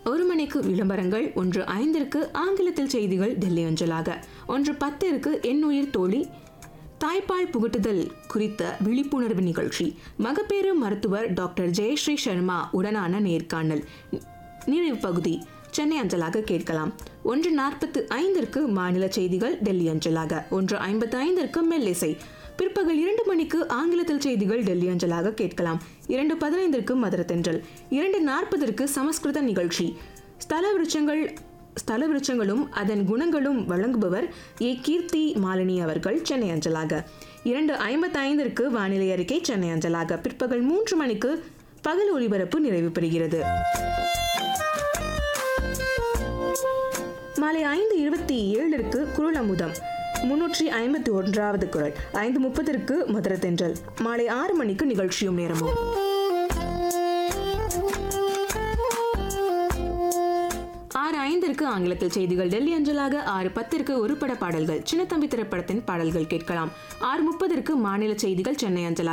ஒரு மணிக்கு விளம்பரங்கள் ஒன்று ஐந்திற்கு ஆங்கிலத்தில் செய்திகள் டெல்லி அஞ்சலாக ஒன்று பத்திற்கு எண்ணுயிர் தோழி தாய்ப்பால் புகட்டுதல் குறித்த விழிப்புணர்வு நிகழ்ச்சி மகப்பேறு மருத்துவர் டாக்டர் ஜெயஸ்ரீ சர்மா உடனான நேர்காணல் நிறைவு பகுதி சென்னை அஞ்சலாக கேட்கலாம் ஒன்று நாற்பத்து ஐந்திற்கு மாநில செய்திகள் டெல்லி அஞ்சலாக ஒன்று ஐம்பத்து ஐந்திற்கு மெல்லிசை பிற்பகல் இரண்டு மணிக்கு ஆங்கிலத்தில் செய்திகள் டெல்லி அஞ்சலாக கேட்கலாம் இரண்டு பதினைந்திற்கு மதுர தென்றல் இரண்டு நாற்பதற்கு சமஸ்கிருத நிகழ்ச்சி ஸ்தல விருட்சங்கள் ஸ்தல விருட்சங்களும் அதன் குணங்களும் வழங்குபவர் ஏ கீர்த்தி மாலினி அவர்கள் சென்னை அஞ்சலாக இரண்டு ஐம்பத்தி ஐந்திற்கு வானிலை அறிக்கை சென்னை அஞ்சலாக பிற்பகல் மூன்று மணிக்கு பகல் ஒலிபரப்பு நிறைவு பெறுகிறது மாலை ஐந்து இருபத்தி ஏழிற்கு குரல் அமுதம் முன்னூற்றி ஐம்பத்தி ஒன்றாவது குரல் ஐந்து முப்பதற்கு மதுர தென்றல் மாலை ஆறு மணிக்கு நிகழ்ச்சியும் நேரமும் ஆறு ஐந்திற்கு ஆங்கிலத்தில் செய்திகள் டெல்லி அஞ்சலாக ஆறு பத்திற்கு ஒரு பட பாடல்கள் சின்னத்தம்பி திரைப்படத்தின் பாடல்கள் கேட்கலாம் ஆறு முப்பதற்கு மாநில செய்திகள் சென்னை அஞ்சலாக